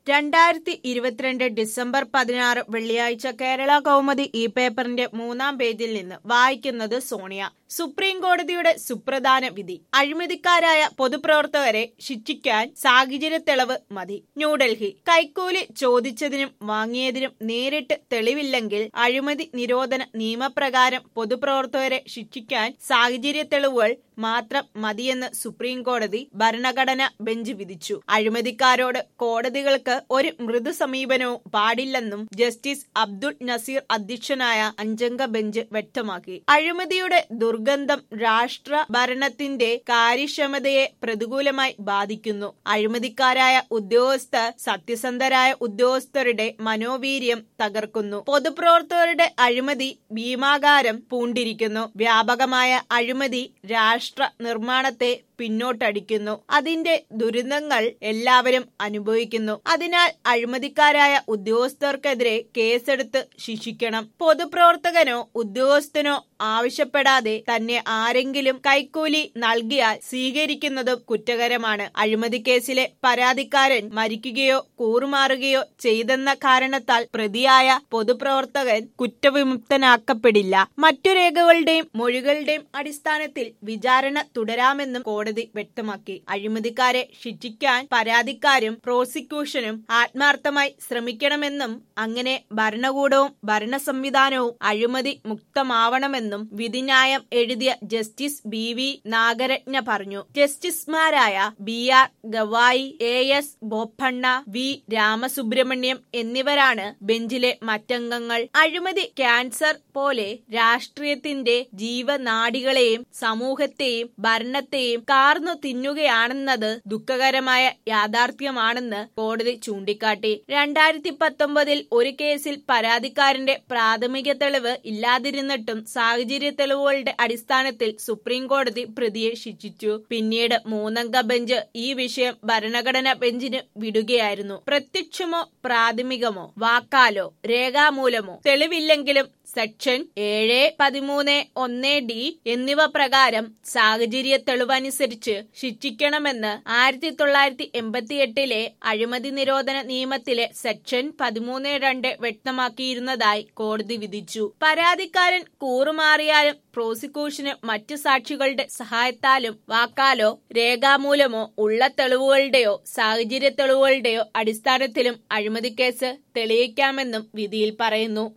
രണ്ടായിരത്തി ഇരുപത്തിരണ്ട് ഡിസംബർ പതിനാറ് വെള്ളിയാഴ്ച കേരള കൗമുദി ഈ പേപ്പറിന്റെ മൂന്നാം പേജിൽ നിന്ന് വായിക്കുന്നത് സോണിയ സുപ്രീം കോടതിയുടെ സുപ്രധാന വിധി അഴിമതിക്കാരായ പൊതുപ്രവർത്തകരെ ശിക്ഷിക്കാൻ സാഹചര്യ തെളിവ് മതി ന്യൂഡൽഹി കൈക്കൂലി ചോദിച്ചതിനും വാങ്ങിയതിനും നേരിട്ട് തെളിവില്ലെങ്കിൽ അഴിമതി നിരോധന നിയമപ്രകാരം പൊതുപ്രവർത്തകരെ ശിക്ഷിക്കാൻ സാഹചര്യ തെളിവുകൾ മാത്രം മതിയെന്ന് സുപ്രീം കോടതി ഭരണഘടന ബെഞ്ച് വിധിച്ചു അഴിമതിക്കാരോട് കോടതികൾക്ക് ഒരു മൃദു സമീപനവും പാടില്ലെന്നും ജസ്റ്റിസ് അബ്ദുൾ നസീർ അധ്യക്ഷനായ അഞ്ചംഗ ബെഞ്ച് വ്യക്തമാക്കി അഴിമതിയുടെ ദുർഗന്ധം രാഷ്ട്ര ഭരണത്തിന്റെ കാര്യക്ഷമതയെ പ്രതികൂലമായി ബാധിക്കുന്നു അഴിമതിക്കാരായ ഉദ്യോഗസ്ഥർ സത്യസന്ധരായ ഉദ്യോഗസ്ഥരുടെ മനോവീര്യം തകർക്കുന്നു പൊതുപ്രവർത്തകരുടെ അഴിമതി ഭീമാകാരം പൂണ്ടിരിക്കുന്നു വ്യാപകമായ അഴിമതി രാഷ്ട്ര നിർമ്മാണത്തെ പിന്നോട്ടടിക്കുന്നു അതിന്റെ ദുരിതങ്ങൾ എല്ലാവരും അനുഭവിക്കുന്നു അതിനാൽ അഴിമതിക്കാരായ ഉദ്യോഗസ്ഥർക്കെതിരെ കേസെടുത്ത് ശിക്ഷിക്കണം പൊതുപ്രവർത്തകനോ ഉദ്യോഗസ്ഥനോ ആവശ്യപ്പെടാതെ തന്നെ ആരെങ്കിലും കൈക്കൂലി നൽകിയാൽ സ്വീകരിക്കുന്നതും കുറ്റകരമാണ് അഴിമതി കേസിലെ പരാതിക്കാരൻ മരിക്കുകയോ കൂറുമാറുകയോ ചെയ്തെന്ന കാരണത്താൽ പ്രതിയായ പൊതുപ്രവർത്തകൻ കുറ്റവിമുക്തനാക്കപ്പെടില്ല മറ്റു രേഖകളുടെയും മൊഴികളുടെയും അടിസ്ഥാനത്തിൽ വിചാരണ തുടരാമെന്നും കോടതി വ്യക്തമാക്കി അഴിമതിക്കാരെ ശിക്ഷിക്കാൻ പരാതിക്കാരും പ്രോസിക്യൂഷനും ആത്മാർത്ഥമായി ശ്രമിക്കണമെന്നും അങ്ങനെ ഭരണകൂടവും ഭരണ സംവിധാനവും അഴിമതി മുക്തമാവണമെന്നും വിധിന്യായം എഴുതിയ ജസ്റ്റിസ് ബി വി നാഗരത്ന പറഞ്ഞു ജസ്റ്റിസുമാരായ B R Gavai A S Bopanna V Ramasubramaniam എന്നിവരാണ് ബെഞ്ചിലെ മറ്റംഗങ്ങൾ അഴിമതി ക്യാൻസർ പോലെ രാഷ്ട്രീയത്തിന്റെ ജീവനാഡികളെയും സമൂഹത്തെയും ഭരണത്തെയും കാർന്നു തിന്നുകയാണെന്നത് ദുഃഖകരമായ യാഥാർത്ഥ്യമാണെന്ന് കോടതി ചൂണ്ടിക്കാട്ടി രണ്ടായിരത്തി പത്തൊമ്പതിൽ ഒരു കേസിൽ പരാതിക്കാരന്റെ പ്രാഥമിക തെളിവ് ഇല്ലാതിരുന്നിട്ടും സാഹചര്യ തെളിവുകളുടെ അടിസ്ഥാനത്തിൽ സുപ്രീം കോടതി പ്രതിയെ ശിക്ഷിച്ചു പിന്നീട് മൂന്നംഗ ബെഞ്ച് ഈ വിഷയം ഭരണഘടനാ ബെഞ്ചിന് വിടുകയായിരുന്നു പ്രത്യക്ഷമോ പ്രാഥമികമോ വാക്കാലോ രേഖാമൂലമോ തെളിവില്ലെങ്കിലും സെക്ഷൻ ഏഴ് പതിമൂന്ന് ഒന്ന് ഡി എന്നിവ പ്രകാരം സാഹചര്യ തെളിവനുസരിച്ച് ശിക്ഷിക്കണമെന്ന് ആയിരത്തി തൊള്ളായിരത്തി എൺപത്തി എട്ടിലെ അഴിമതി നിരോധന നിയമത്തിലെ സെക്ഷൻ പതിമൂന്ന് രണ്ട് വ്യക്തമാക്കിയിരുന്നതായി കോടതി വിധിച്ചു പരാതിക്കാരൻ കൂറുമാറിയാലും പ്രോസിക്യൂഷന് മറ്റു സാക്ഷികളുടെ സഹായത്താലും വാക്കാലോ രേഖാമൂലമോ ഉള്ള തെളിവുകളുടെയോ സാഹചര്യ തെളിവുകളുടെയോ അടിസ്ഥാനത്തിലും അഴിമതി കേസ് തെളിയിക്കാമെന്നും വിധിയിൽ പറയുന്നു